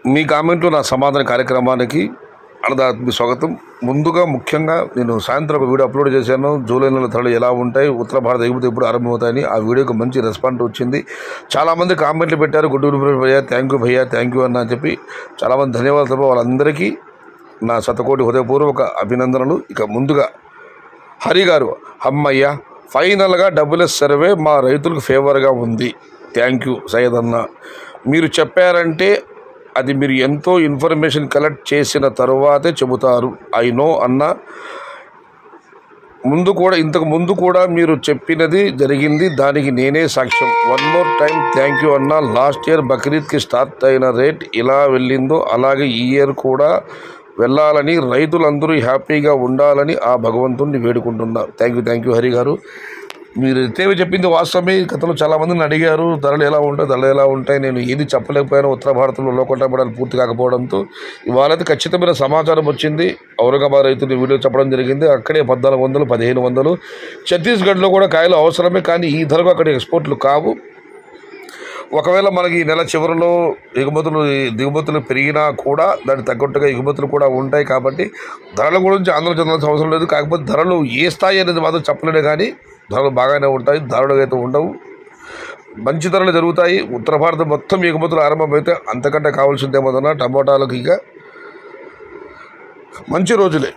మీ కామెంట్లు నా సమాధాన కార్యక్రమానికి అన్నదాత్మి స్వాగతం ముందుగా ముఖ్యంగా నేను సాయంత్రం ఒక వీడియో అప్లోడ్ చేశాను జూలై నెల ధరలు ఎలా ఉంటాయి ఉత్తర భారత ఎగుమతి ఎప్పుడు ఆరంభమవుతాయని ఆ వీడియోకి మంచి రెస్పాన్స్ వచ్చింది చాలామంది కామెంట్లు పెట్టారు గుడ్ ఈవినింగ్ భయ్యా థ్యాంక్ యూ భయ్యా థ్యాంక్ యూ అన్న అని చెప్పి చాలామంది ధన్యవాదాలు తెలిపారు. వాళ్ళందరికీ నా శతకోటి హృదయపూర్వక అభినందనలు ఇక ముందుగా హరి గారు అమ్మయ్య ఫైనల్గా డబ్ల్యూఎస్ సర్వే మా రైతులకు ఫేవర్గా ఉంది థ్యాంక్ యూ సయ్యద్ అన్న మీరు చెప్పారంటే అది మీరు ఎంతో ఇన్ఫర్మేషన్ కలెక్ట్ చేసిన తరువాతే చెబుతారు ఐ నో అన్న ముందు కూడా ఇంతకు ముందు కూడా మీరు చెప్పినది జరిగింది దానికి నేనే సాక్ష్యం one more time thank you అన్న లాస్ట్ ఇయర్ బక్రీద్కి స్టార్ట్ అయిన రేట్ ఇలా వెళ్ళిందో అలాగే ఈ ఇయర్ కూడా వెళ్ళాలని రైతులందరూ హ్యాపీగా ఉండాలని ఆ భగవంతుణ్ణి వేడుకుంటున్నా thank you thank you Hari garu మీరు తేవి చెప్పింది వాస్తవమే గతంలో చాలా మందిని అడిగారు ధరలు ఎలా ఉంటాయి ధరలు ఎలా ఉంటాయి నేను ఏది చెప్పలేకపోయాను ఉత్తర భారతంలో లోకల్ టమాటాలు పూర్తి కాకపోవడంతో ఇవాళైతే ఖచ్చితమైన సమాచారం వచ్చింది ఔరంగాబాద్ రైతులు వీడియో చెప్పడం జరిగింది అక్కడే పద్నాలుగు వందలు పదిహేను వందలు ఛత్తీస్గఢ్లో కూడా కాయలు అవసరమే కానీ ఈ ధరకు అక్కడ ఎక్స్పోర్ట్లు కావు ఒకవేళ మనకి ఈ నెల చివరిలో ఎగుమతులు దిగుమతులు పెరిగినా కూడా దానికి తగ్గట్టుగా ఎగుమతులు కూడా ఉంటాయి కాబట్టి ధరల గురించి ఆందోళన చెందాల్సిన అవసరం లేదు కాకపోతే ధరలు ఏ స్థాయి అనేది మాత్రం చెప్పలేడు కానీ ధరలు బాగానే ఉంటాయి ధరలు అయితే ఉండవు మంచి ధరలు జరుగుతాయి ఉత్తర భారతం మొత్తం ఎగుమతులు ఆరంభమైతే అంతకంటే కావాల్సిందేమోదన్నా టమోటాలకు ఇక మంచి రోజులే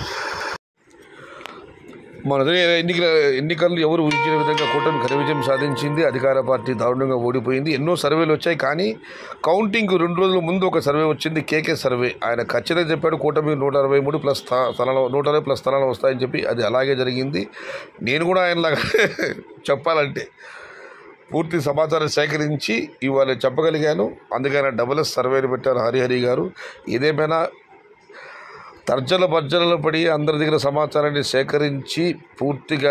మన దగ్గర ఎన్నికల ఎన్నికల్లో ఎవరు ఊహించిన విధంగా కూటమి ఘన విజయం సాధించింది అధికార పార్టీ దారుణంగా ఓడిపోయింది ఎన్నో సర్వేలు వచ్చాయి కానీ కౌంటింగ్ రెండు రోజుల ముందు ఒక సర్వే వచ్చింది కేకే సర్వే ఆయన ఖచ్చితంగా చెప్పాడు కూటమి నూట అరవై మూడు ప్లస్ స్థా- స్థలాలు నూట అరవై ప్లస్ స్థలాలు వస్తాయని చెప్పి అది అలాగే జరిగింది నేను కూడా ఆయనలాగా చెప్పాలంటే పూర్తి సమాచారం సేకరించి ఇవాళ చెప్పగలిగాను అందుకని డబుల్ ఎస్ సర్వేని పెట్టారు హరిహరి గారు ఇదేమైనా తర్జల భర్జనలు పడి అందరి దగ్గర సమాచారాన్ని సేకరించి పూర్తిగా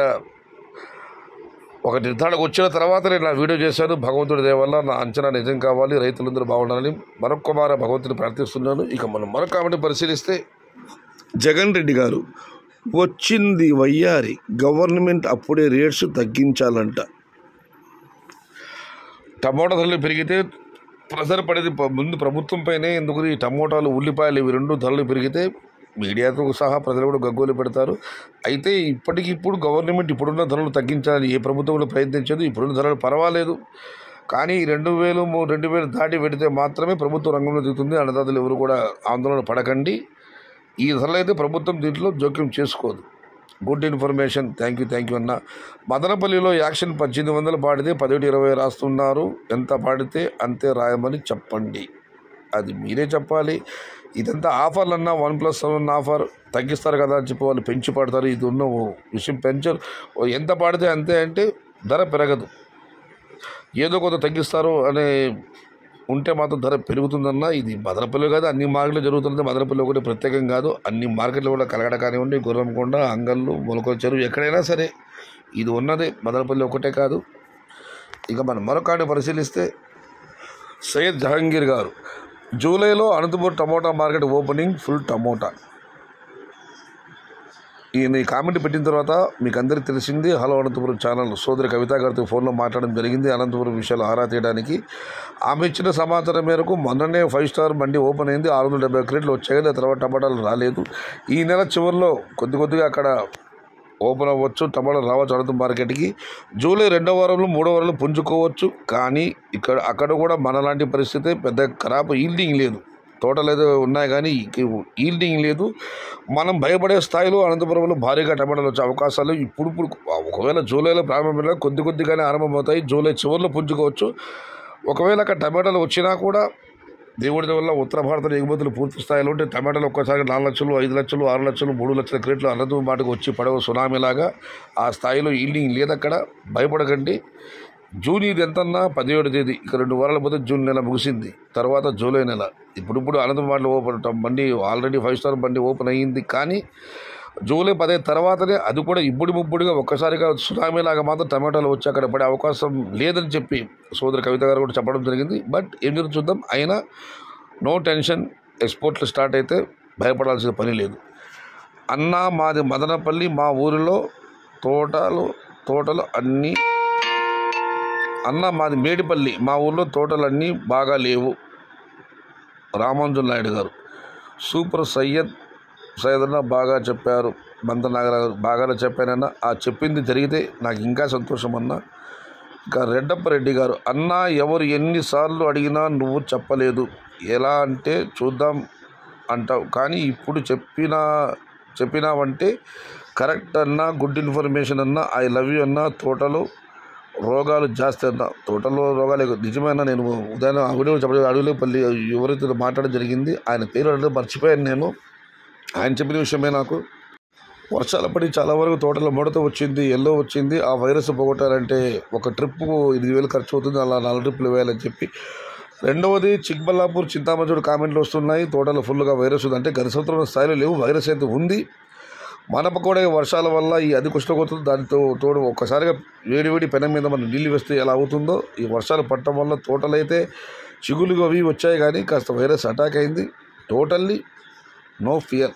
ఒక నిర్ధారణకు వచ్చిన తర్వాత నేను నా వీడియో చేశాను భగవంతుడి దయ వల్ల నా అంచనా నిజం కావాలి రైతులందరూ బాగుండాలని మరొక మార భగవంతుని ప్రార్థిస్తున్నాను ఇక మనం మరొక ఆమెను పరిశీలిస్తే జగన్ రెడ్డి గారు వచ్చింది వయ్యారి గవర్నమెంట్ అప్పుడే రేట్స్ తగ్గించాలంట టమోటా ధరలు పెరిగితే ప్రెజర్ పడేది ప- ముందు ప్రభుత్వం పైనే ఎందుకు ఈ టమోటాలు ఉల్లిపాయలు ఇవి రెండు ధరలు పెరిగితే మీడియాతో సహా ప్రజలు కూడా గగ్గోలు పెడతారు అయితే ఇప్పటికి ఇప్పుడు గవర్నమెంట్ ఇప్పుడున్న ధరలు తగ్గించాలని ఏ ప్రభుత్వం కూడా ప్రయత్నించదు ఇప్పుడున్న ధరలు పర్వాలేదు కానీ ఈ రెండు వేలు మూ- రెండు వేలు దాటి పెడితే మాత్రమే ప్రభుత్వం రంగంలో దిగుతుంది అన్నదాతలు ఎవరు కూడా ఆందోళన పడకండి ఈ ధరలు అయితే ప్రభుత్వం దీంట్లో జోక్యం చేసుకోదు good information thank you thank you అన్న మదనపల్లిలో యాక్షన్ పద్దెనిమిది వందలు పాడితే పదిహేడు ఇరవై రాస్తున్నారు ఎంత పాడితే అంతే రాయమని చెప్పండి అది మీరే చెప్పాలి ఇదంతా ఆఫర్లు అన్నా వన్ ప్లస్ సెవెన్ ఆఫర్ తగ్గిస్తారు కదా అని చెప్పి వాళ్ళు పెంచి పడతారు ఇది ఉన్న ఓ విషయం పెంచరు ఓ ఎంత పాడితే అంతే అంటే ధర పెరగదు ఏదో కొంత తగ్గిస్తారు అనే ఉంటే మాత్రం ధర పెరుగుతుందన్న ఇది మదనపల్లి కాదు అన్ని మార్కెట్లు జరుగుతుంది మదనపల్లి ఒకటి ప్రత్యేకం కాదు అన్ని మార్కెట్లు కూడా కలగడ కానివ్వండి గుర్రంకొండ అంగళ్ళు మొలక చెరువు ఎక్కడైనా సరే ఇది ఉన్నదే మదనపల్లి ఒకటే కాదు ఇక మనం మరొకటి పరిశీలిస్తే సయ్యద్ జహాంగీర్ గారు జూలైలో Anantapur tomato market opening full tomato ఈయన ఈ కామెంట్ పెట్టిన తర్వాత మీకు అందరికీ తెలిసింది హలో అనంతపురం ఛానల్ సోదరి కవిత గారితో ఫోన్లో మాట్లాడడం జరిగింది అనంతపురం విషయాలు ఆరా తీయడానికి ఆమె ఇచ్చిన సమాచారం మేరకు మొన్ననే ఫైవ్ స్టార్ బండి ఓపెన్ అయింది ఆరు వందల డెబ్బై క్రేట్లు వచ్చాయి ఆ తర్వాత టమాటాలు రాలేదు ఈ నెల చివరిలో కొద్ది కొద్దిగా అక్కడ ఓపెన్ అవ్వచ్చు టమాటాలు రావచ్చు అనంతపురం మార్కెట్కి జూలై రెండో వారంలో మూడో వారంలో పుంజుకోవచ్చు కానీ ఇక్కడ అక్కడ కూడా మనలాంటి పరిస్థితి పెద్ద ఖరాబ్ ఈల్డింగ్ లేదు తోటలు ఏదో ఉన్నాయి కానీ ఈల్డింగ్ లేదు మనం భయపడే స్థాయిలో అనంతపురంలో భారీగా టమాటాలు వచ్చే అవకాశాలు ఇప్పుడు ఇప్పుడు ఒకవేళ జూలైలో ప్రారంభమైన కొద్ది కొద్దిగానే ఆరంభమవుతాయి జూలై చివరిలో పుంజుకోవచ్చు ఒకవేళ అక్కడ టమాటాలు వచ్చినా కూడా దేవుడి వల్ల ఉత్తర భారత ఎగుమతులు పూర్తి స్థాయిలో ఉంటే టమాటాలు ఒక్కసారి నాలుగు లక్షలు ఐదు లక్షలు ఆరు లక్షలు మూడు లక్షల క్రేట్లు అనంతపురం మాటకు వచ్చి పడవ సునామీలాగా ఆ స్థాయిలో ఈల్డింగ్ లేదక్కడ భయపడకండి జూన్ ఇది ఎంతన్నా పదిహేడు తేదీ ఇక రెండు వారాల పోతే జూన్ నెల ముగిసింది తర్వాత జూలై నెల ఇప్పుడు ఇప్పుడు అనంతపురం మాటలు ఓపెన్ ట- బండి ఆల్రెడీ ఫైవ్ స్టార్ బండి ఓపెన్ అయ్యింది కానీ జూలై పదే తర్వాతనే అది కూడా ఇప్పుడు ముప్పుడుగా ఒక్కసారిగా సునామీలాగా మాత్రం టమాటాలు వచ్చి అక్కడ పడే అవకాశం లేదని చెప్పి సోదరి కవిత గారు కూడా చెప్పడం జరిగింది బట్ ఏం జరుగుతుందో చూద్దాం అయినా నో టెన్షన్ ఎక్స్పోర్ట్లు స్టార్ట్ అయితే భయపడాల్సిన పని లేదు అన్న మాది మదనపల్లి మా ఊరిలో తోటలు తోటలు అన్నీ అన్న మాది మేడిపల్లి మా ఊర్లో తోటలన్నీ బాగా లేవు రామాంజన్ నాయుడు గారు సూపర్ సయ్యద్ సయ్యద్ అన్న బాగా చెప్పారు బంత నాగరాజు బాగానే చెప్పానన్న ఆ చెప్పింది జరిగితే నాకు ఇంకా సంతోషం అన్న ఇంకా రెడ్డప్ప రెడ్డి గారు అన్న ఎవరు ఎన్నిసార్లు అడిగినా నువ్వు చెప్పలేదు ఎలా అంటే చూద్దాం అంటావు కానీ ఇప్పుడు చెప్పిన చెప్పినావంటే కరెక్ట్ అన్న గుడ్ ఇన్ఫర్మేషన్ అన్న ఐ లవ్ యూ అన్న తోటలో రోగాలు జాస్తి అన్న తోటలో రోగాలు ఎక్కువ. నిజమైన నేను ఉదయం అడవిలో చెప్పడం అడవిలో పల్లి ఎవరైతే మాట్లాడడం జరిగింది ఆయన పేరు అంటే మర్చిపోయాను నేను ఆయన చెప్పిన విషయమే నాకు వర్షాలు పడి చాలా వరకు తోటలో ముడత వచ్చింది ఎల్లో వచ్చింది ఆ వైరస్ పోగొట్టాలంటే ఒక ట్రిప్కు ఎనిమిది వేలు ఖర్చు అవుతుంది అలా నాలుగు ట్రిప్పులు వేయాలని చెప్పి రెండవది చిక్బల్లాపూర్ చింతామణి కామెంట్లు వస్తున్నాయి తోటలో ఫుల్గా వైరస్ ఉంది అంటే గత సంవత్సరం స్థాయిలో లేవు వైరస్ అయితే ఉంది మనప కూడా ఈ వర్షాల వల్ల ఈ అధిక ఉష్ణోగ్రతలు దానితో తోడు ఒక్కసారిగా వేడి వేడి పెనం మీద మనం నీళ్ళు వేస్తే ఎలా అవుతుందో ఈ వర్షాలు పట్టడం వల్ల తోటలు అయితే చిగులు అవి వచ్చాయి కానీ కాస్త వైరస్ అటాక్ అయింది టోటల్లీ నో ఫియర్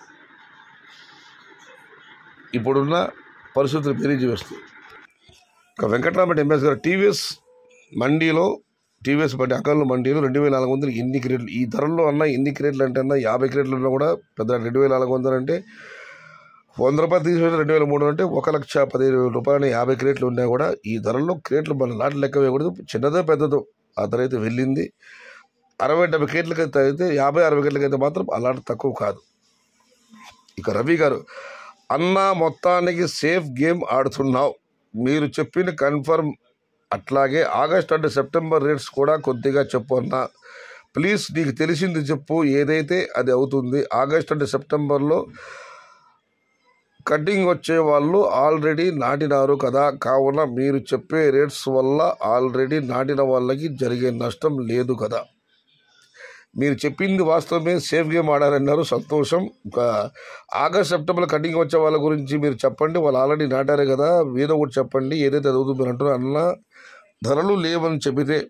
ఇప్పుడున్న పరిస్థితులు పెరిగి వస్తాయి ఇక వెంకటరామరెడ్డి ఎంఎస్ గారు టీవీఎస్ మండీలో టీవీఎస్ బండి అకౌంట్లో మండీలో రెండు వేల నాలుగు వందలు ఎన్ని క్రేట్లు ఈ ధరల్లో అన్న ఎన్ని క్రేట్లు అంటే అన్న యాభై క్రేట్లు ఉన్నా కూడా పెద్ద రెండు వేల నాలుగు వందలు అంటే వంద రూపాయలు తీసుకుంటే రెండు వేల మూడు అంటే ఒక లక్ష పదిహేను వేల రూపాయలు యాభై క్రేట్లు ఉన్నా కూడా ఈ ధరల్లో క్రేట్లు మన నాటి లెక్క వేయకూడదు చిన్నదో పెద్దదో ఆ ధర అయితే వెళ్ళింది అరవై డెబ్బై క్రేట్లకైతే అయితే యాభై అరవై క్రేట్లకైతే మాత్రం అలాంటి తక్కువ కాదు ఇక రవి గారు అన్న మొత్తానికి సేఫ్ గేమ్ ఆడుతున్నావు మీరు చెప్పిన కన్ఫర్మ్ అట్లాగే ఆగస్ట్ అంటే సెప్టెంబర్ రేట్స్ కూడా కొద్దిగా చెప్పు అన్న ప్లీజ్ నీకు తెలిసింది చెప్పు ఏదైతే అది అవుతుంది ఆగస్ట్ అంటే సెప్టెంబర్లో కటింగ్ వచ్చే వాళ్ళు ఆల్రెడీ నాటినారు కదా కావున మీరు చెప్పే రేట్స్ వల్ల ఆల్రెడీ నాటిన వాళ్ళకి జరిగే నష్టం లేదు కదా మీరు చెప్పింది వాస్తవమే సేఫ్ గేమ్ ఆడారన్నారు సంతోషం ఇంకా ఆగస్ట్ సెప్టెంబర్ కటింగ్ వచ్చే వాళ్ళ గురించి మీరు చెప్పండి వాళ్ళు ఆల్రెడీ నాటారు కదా ఏదో ఒకటి చెప్పండి ఏదైతే అది అవుతుంది మీరు అంటున్నారు అన్న ధరలు లేవని చెబితే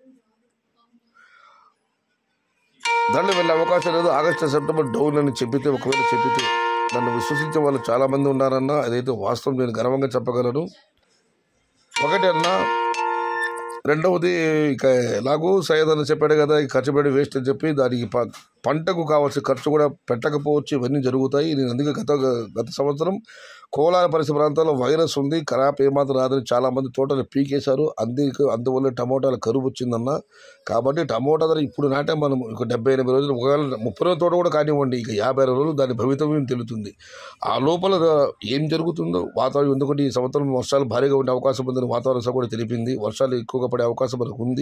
ధరలు వెళ్ళే అవకాశం లేదు ఆగస్టు సెప్టెంబర్ డౌన్ అని చెప్పితే ఒకవేళ చెప్పితే నన్ను విశ్వసించే వాళ్ళు చాలామంది ఉన్నారన్న అదైతే వాస్తవం నేను గర్వంగా చెప్పగలను ఒకటి అన్నా రెండవది ఇక ఎలాగో సయ్యద్ అని చెప్పాడు కదా ఈ ఖర్చు పెట్టి వేస్ట్ అని చెప్పి దానికి ప- పంటకు కావాల్సిన ఖర్చు కూడా పెట్టకపోవచ్చు ఇవన్నీ జరుగుతాయి నేను అందుకే గత గత సంవత్సరం కోలార పరిసర ప్రాంతాల్లో వైరస్ ఉంది ఖరాబ్ ఏమాత్రం రాదని చాలామంది తోటలు పీకేశారు అందుకు అందువల్ల టమోటాల కరువు వచ్చిందన్న కాబట్టి టమోటా ధర ఇప్పుడు నాటే మనం ఇక డెబ్బై ఎనభై రోజులు ఒకవేళ ముప్పై రోజుల తోట కూడా కానివ్వండి ఇక యాభై అరవై రోజులు దాని భవితవ్యం తెలుస్తుంది ఆ లోపల ఏం జరుగుతుందో వాతావరణం ఎందుకంటే ఈ సంవత్సరం వర్షాలు భారీగా ఉండే అవకాశం ఉందని వాతావరణ శాఖ కూడా తెలిపింది వర్షాలు ఎక్కువగా పడే అవకాశం మనకు ఉంది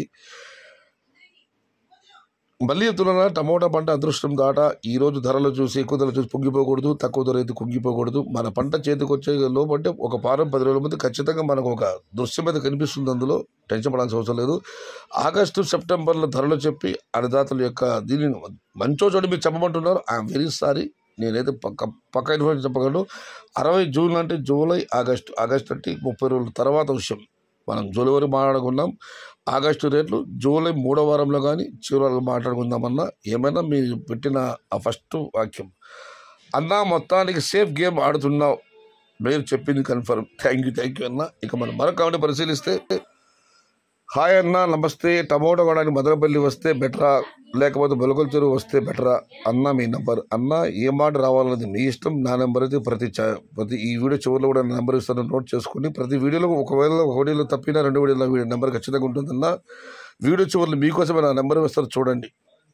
మళ్ళీ చెప్తున్నా టమోటా పంట అదృష్టం దాట ఈ రోజు ధరలు చూసి ఎక్కువ ధరలు చూసి పొంగిపోకూడదు తక్కువ ధర అయితే కుంగిపోకూడదు మన పంట చేతికి వచ్చే లోపంటే ఒక వారం పది రోజుల ముందు ఖచ్చితంగా మనకు ఒక దృశ్యం అయితే కనిపిస్తుంది అందులో టెన్షన్ పడాల్సిన అవసరం లేదు ఆగస్టు సెప్టెంబర్లో ధరలు చెప్పి అన్నదాతల యొక్క దీనిని మంచో చోటు మీరు చెప్పమంటున్నారు ఐఎమ్ వెరీ సారీ నేనైతే పక్క పక్క ఇన్ఫర్మేషన్ చెప్పగలను అరవై జూన్ అంటే జూలై ఆగస్టు ఆగస్టు అంటే ముప్పై రోజుల తర్వాత విషయం మనం జూలై వరకు మాట్లాడుకున్నాం ఆగస్టు రేట్లు జూలై మూడో వారంలో కానీ చివరి వారంలో మాట్లాడుకుందామన్నా ఏమైనా మీరు పెట్టిన ఆ ఫస్ట్ వాక్యం అన్నా మొత్తానికి సేఫ్ గేమ్ ఆడుతున్నావు మీరు చెప్పింది confirm thank you thank you అన్న ఇక మనం మరొక ఆవిడ పరిశీలిస్తే హాయ్ అన్న నమస్తే టమోటా కొనడానికి మదనపల్లి వస్తే బెటరా లేకపోతే బొలకల చెరువు వస్తే బెటరా అన్న మీ నంబర్ అన్న ఏ మాట రావాలన్నది మీ ఇష్టం నా నెంబర్ అయితే ప్రతి చ- ప్రతి ఈ వీడియో చివరిలో కూడా నా నెంబర్ ఇస్తాను నోట్ చేసుకుని ప్రతి వీడియోలో ఒకవేళ ఒక వీడియోలో తప్పినా రెండు వీడియోలో వీడియో నెంబర్ ఖచ్చితంగా ఉంటుందన్న వీడియో చివరిలో మీకోసమే నా నెంబర్ ఇస్తారు చూడండి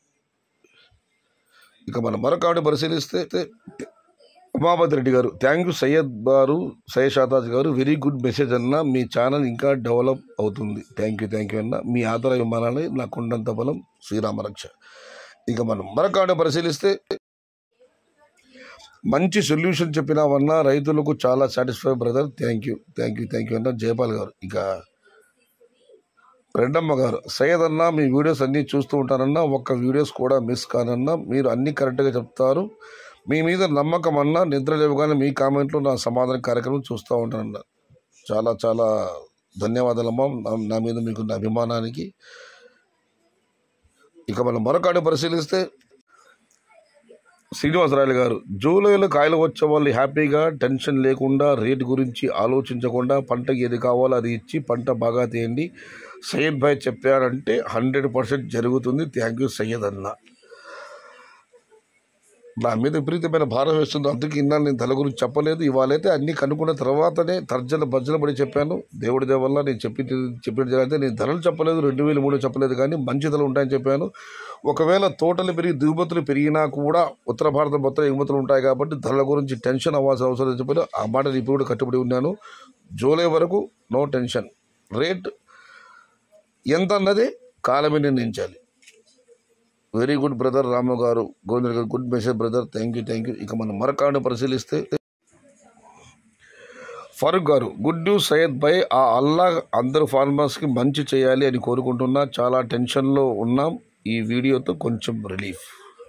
ఇక మనం మరొక ఆవిడ పరిశీలిస్తే ఉమాపతి రెడ్డి గారు థ్యాంక్ యూ సయ్యద్ గారు సయ్యద్ షాతాజ్ గారు వెరీ గుడ్ మెసేజ్ అన్న మీ ఛానల్ ఇంకా డెవలప్ అవుతుంది థ్యాంక్ యూ థ్యాంక్ యూ అన్న మీ ఆధార విమానాలే నాకు ఉండంత బలం శ్రీరామరక్ష ఇక మనం మరొక ఆవిడ పరిశీలిస్తే మంచి సొల్యూషన్ చెప్పినావన్నా రైతులకు చాలా satisfy brother thank you thank you thank you అన్న జయపాల్ గారు ఇక రెడ్డమ్మ గారు సయ్యద్ అన్న మీ వీడియోస్ అన్నీ చూస్తూ ఉంటానన్నా ఒక్క వీడియోస్ కూడా మిస్ కానన్నా మీరు అన్నీ కరెక్ట్గా చెప్తారు మీ మీద నమ్మకం అన్నా నిద్ర లేవగానే మీ కామెంట్లో నా సమాధాన కార్యక్రమం చూస్తూ ఉంటానన్న చాలా చాలా ధన్యవాదాలమ్మా నా- నా మీద మీకున్న అభిమానానికి ఇక మనం మరొకటి పరిశీలిస్తే శ్రీనివాసరాయలు గారు జూలైలో కాయలు వచ్చే వాళ్ళు హ్యాపీగా టెన్షన్ లేకుండా రేటు గురించి ఆలోచించకుండా పంటకి ఏది కావాలో అది ఇచ్చి పంట బాగా తీయండి సయ్యద్ భాయ్ చెప్పారంటే హండ్రెడ్ పర్సెంట్ జరుగుతుంది థ్యాంక్ యూ సయ్యద్ అన్న నా మీద విపరీతమైన భారం వేస్తుంది అందుకే ఇన్నాళ్ళు నేను తల గురించి చెప్పలేదు ఇవాళైతే అన్ని కనుక్కున్న తర్వాతనే తర్జన భర్జన పడి చెప్పాను దేవుడి దేవ వల్ల నేను చెప్పి చెప్పిన జరిగితే నేను ధరలు చెప్పలేదు రెండు వేలు మూడు చెప్పలేదు కానీ మంచి ధరలు ఉంటాయని చెప్పాను ఒకవేళ తోటలు పెరిగి దిగుమతులు పెరిగినా కూడా ఉత్తర భారతం మొత్తం ఎగుమతులు ఉంటాయి కాబట్టి ధరల గురించి టెన్షన్ అవ్వాల్సిన అవసరం లేదు చెప్పాను ఆ మాట నేను ఇప్పుడు కూడా కట్టుబడి ఉన్నాను జూలై వరకు నో టెన్షన్ రేట్ ఎంత అన్నది కాలమే నిర్ణయించాలి వెరీ గుడ్ బ్రదర్ రాము గారు గోవింద్ గారు good message brother thank you thank you ఇక మనం మరకాన్ని పరిశీలిస్తే ఫరూక్ గారు గుడ్ న్యూస్ సయ్యద్ భాయ్ ఆ అల్లా అందరు ఫార్మర్స్కి మంచి చేయాలి అని కోరుకుంటున్నా చాలా టెన్షన్లో ఉన్నాం ఈ వీడియోతో కొంచెం రిలీఫ్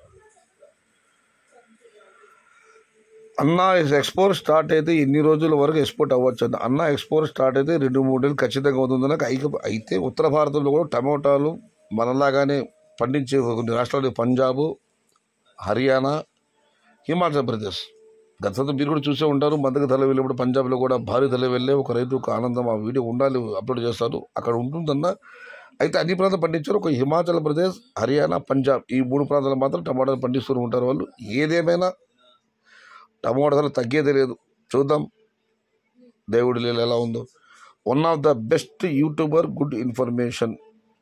అన్న ఎక్స్పోర్ట్ స్టార్ట్ అయితే ఎన్ని రోజుల వరకు ఎక్స్పోర్ట్ అవ్వచ్చు అన్న అన్న ఎక్స్పోర్ట్ స్టార్ట్ అయితే రెండు మూడు నెలలు ఖచ్చితంగా అవుతుందని అయితే అయితే ఉత్తర భారతంలో కూడా టమోటాలు మనలాగానే పండించే కొన్ని రాష్ట్రాలు పంజాబ్ హర్యానా హిమాచల్ ప్రదేశ్ గతంలో మీరు కూడా చూసే ఉంటారు మందకి తల వెళ్ళినప్పుడు పంజాబ్లో కూడా భారీ తల వెళ్ళే ఒక రైతు ఒక ఆనందం ఆ వీడియో ఉండాలి అప్లోడ్ చేస్తారు అక్కడ ఉంటుందన్న అయితే అన్ని ప్రాంతాలు పండించారు ఒక హిమాచల్ ప్రదేశ్ హర్యానా పంజాబ్ ఈ మూడు ప్రాంతాలు మాత్రం టమాటాలు పండిస్తూ ఉంటారు వాళ్ళు ఏదేమైనా టమాటా ధర తగ్గేదే లేదు చూద్దాం దేవుడి లీల ఎలా ఉందో one of the best YouTuber good information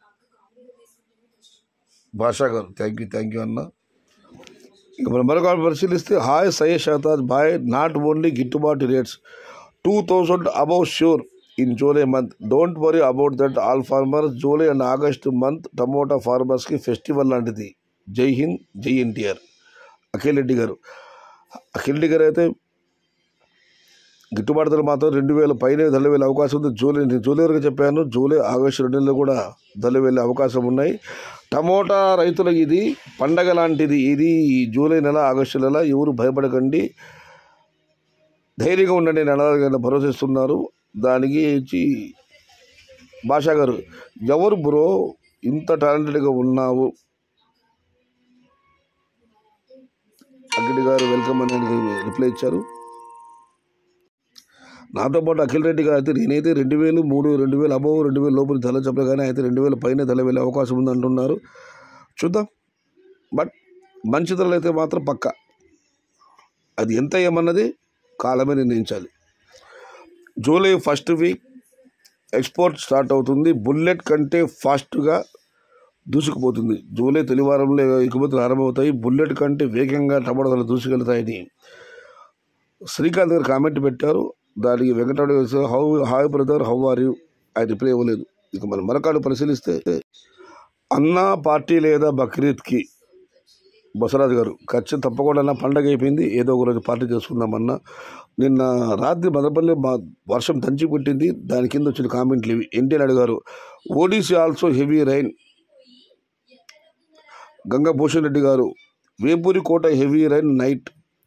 Basha గారు థ్యాంక్ యూ థ్యాంక్ యూ అన్న ఇక మనం మరొక పరిశీలిస్తే హాయ్ సయ్యద్ షహతాజ్ బాయ్ నాట్ ఓన్లీ గిట్టుబాటు rates two thousand above sure in July month don't worry about that all farmers July and August month tomato ఫార్మర్స్కి festival లాంటిది జై హింద్ జై ఎన్టీఆర్ అఖిల్ రెడ్డి గారు అఖిల్ రెడ్డి గారు అయితే గిట్టుబాటు ధర మాత్రం రెండు వేల పైన ధరలు వెళ్ళే అవకాశం ఉంది జూలై నేను జూలై వరకు చెప్పాను జూలై ఆగస్టు రెండు నెలలు కూడా ధరలు వెళ్ళే అవకాశం ఉన్నాయి టమోటా రైతులకు ఇది పండగ లాంటిది ఇది ఈ జూలై నెల ఆగస్టు నెల ఎవరు భయపడకండి ధైర్యంగా ఉండండి నేను అలా భరోసా ఇస్తున్నారు దానికి ఇచ్చి భాషా గారు ఎవరు బ్రో ఇంత టాలెంటెడ్గా ఉన్నావు అగ్గిడి గారు వెల్కమ్ అని రిప్లై ఇచ్చారు నాతో పాటు అఖిల్ రెడ్డి గారు అయితే నేనైతే రెండు వేలు మూడు రెండు వేలు అబోవ్ రెండు వేలు లోపల ధర చెప్పలే కానీ అయితే రెండు వేల పైన ధర వెళ్ళే అవకాశం ఉంది అంటున్నారు చూద్దాం బట్ మంచి ధరలు అయితే మాత్రం పక్క అది ఎంత ఏమన్నది కాలమే నిర్ణయించాలి July first week export start అవుతుంది బుల్లెట్ కంటే ఫాస్ట్గా దూసుకుపోతుంది జూలై తొలి వారంలో ఎగుమతులు ఆరంభమవుతాయి బుల్లెట్ కంటే వేగంగా టమాటాలు దూసుకెళ్తాయని శ్రీకాంత్ గారు కామెంట్ పెట్టారు దానికి వెంకటరాడు గారు how hi brother how are you ఆయన రిప్లై ఇవ్వలేదు ఇక మనం మరొకటి పరిశీలిస్తే అన్నా పార్టీ లేదా బక్రీద్కి బసరాజు గారు ఖచ్చితంగా తప్పకుండా నా పండగ అయిపోయింది ఏదో ఒక రోజు పార్టీ చేసుకుందామన్నా నిన్న రాత్రి మదపల్లి మా వర్షం దంచి పుట్టింది దాని కింద వచ్చిన కామెంట్లు ఇవి ఎన్టీఆర్ అడిగారు ఓడిసీ also heavy rain Ganga Bhushan Reddy గారు Vepuri Kota heavy rain night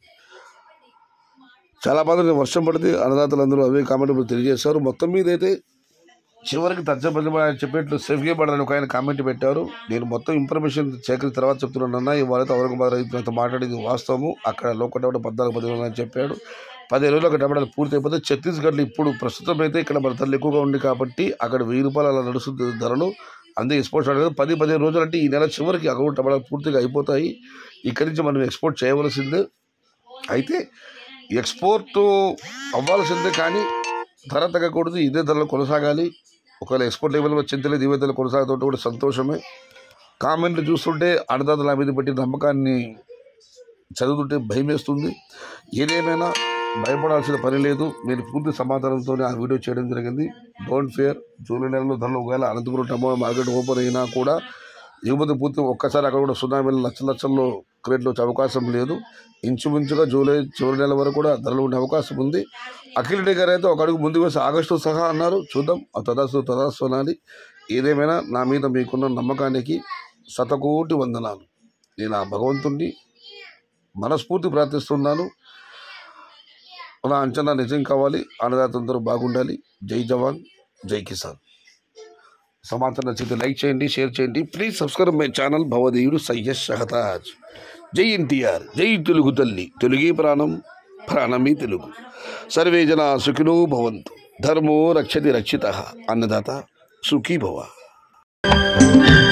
చాలా బాగా వర్షం పడితే అన్నదాతలందరూ అవే కామెంట్ తెలియజేశారు మొత్తం మీద అయితే చివరికి తచ్చబడి చెప్పినట్లు సేఫ్గా పడాలని ఒక ఆయన కామెంట్ పెట్టారు నేను మొత్తం ఇన్ఫర్మేషన్ సేకరించిన తర్వాత చెప్తున్నాను అన్న ఇవాళ ఔరంగాబాద్ రైతులతో మాట్లాడింది వాస్తవము అక్కడ లోకల్ టమాటా పద్నాలుగు పది అని చెప్పాడు పది రోజులు అక్కడ టమాటాలు పూర్తి అయిపోతే ఛత్తీస్గఢ్లో ఇప్పుడు ప్రస్తుతం అయితే ఇక్కడ మన ధరలు ఎక్కువగా ఉంది కాబట్టి అక్కడ వెయ్యి రూపాయలు అలా నడుస్తుంది ధరలు అందుకే ఎక్స్పోర్ట్ స్టార్ట్ కాదు పది పదిహేను రోజులు అంటే ఈ నెల చివరికి అక్కడ టమాటాలు పూర్తిగా అయిపోతాయి ఇక్కడి నుంచి మనం ఎక్స్పోర్ట్ చేయవలసిందే అయితే ఎక్స్పోర్ట్ అవ్వాల్సిందే కానీ ధర తగ్గకూడదు ఇదే ధరలు కొనసాగాలి ఒకవేళ ఎక్స్పోర్ట్ లెవెల్ చింతలేదు ఇవే ధరలు కొనసాగుతుంటే కూడా సంతోషమే కామెంట్లు చూస్తుంటే అన్నదాతల మీద పెట్టి నమ్మకాన్ని చదువుతుంటే భయం వేస్తుంది ఏదేమైనా భయపడాల్సిన పని లేదు మీరు పూర్తి సమాధానంతో ఆ వీడియో చేయడం జరిగింది డోంట్ ఫియర్ జూలై నెలలో ధరలు ఒకవేళ అనంతపురం టమోటా మార్కెట్ ఓపెన్ అయినా కూడా ఎగుమతి పూర్తి ఒక్కసారి అక్కడ కూడా సున్నా వేల లక్షల లక్షల్లో క్రేట్లు వచ్చే అవకాశం లేదు ఇంచుమించుగా జూలై చివరి నెల వరకు కూడా ధరలు ఉండే అవకాశం ఉంది అఖిల్ రెడ్డి గారు అయితే ఒక అడుగు ముందు వేసి ఆగస్టు సహా అన్నారు చూద్దాం ఆ తదాసు తదాసు అనాలి ఏదేమైనా నా మీద మీకున్న నమ్మకానికి శతకోటి వందనాలు నేను ఆ భగవంతుణ్ణి మనస్ఫూర్తి ప్రార్థిస్తున్నాను నా అంచనా నిజం కావాలి అన్నదాతందరూ బాగుండాలి జై జవాన్ జై కిసాన్ సమాచారం నచ్చితే లైక్ చేయండి షేర్ చేయండి ప్లీజ్ సబ్స్క్రైబ్ మై ఛానల్ భవదేవుడు సయ్యద్ షహతాజ్ జై ఎన్టీఆర్ జై తెలుగు తల్లి తెలుగే ప్రాణం ప్రాణమే తెలుగు సర్వే జన సుఖినో భవంతు ధర్మో రక్షతి రక్షిత అన్నదాత సుఖీ భవ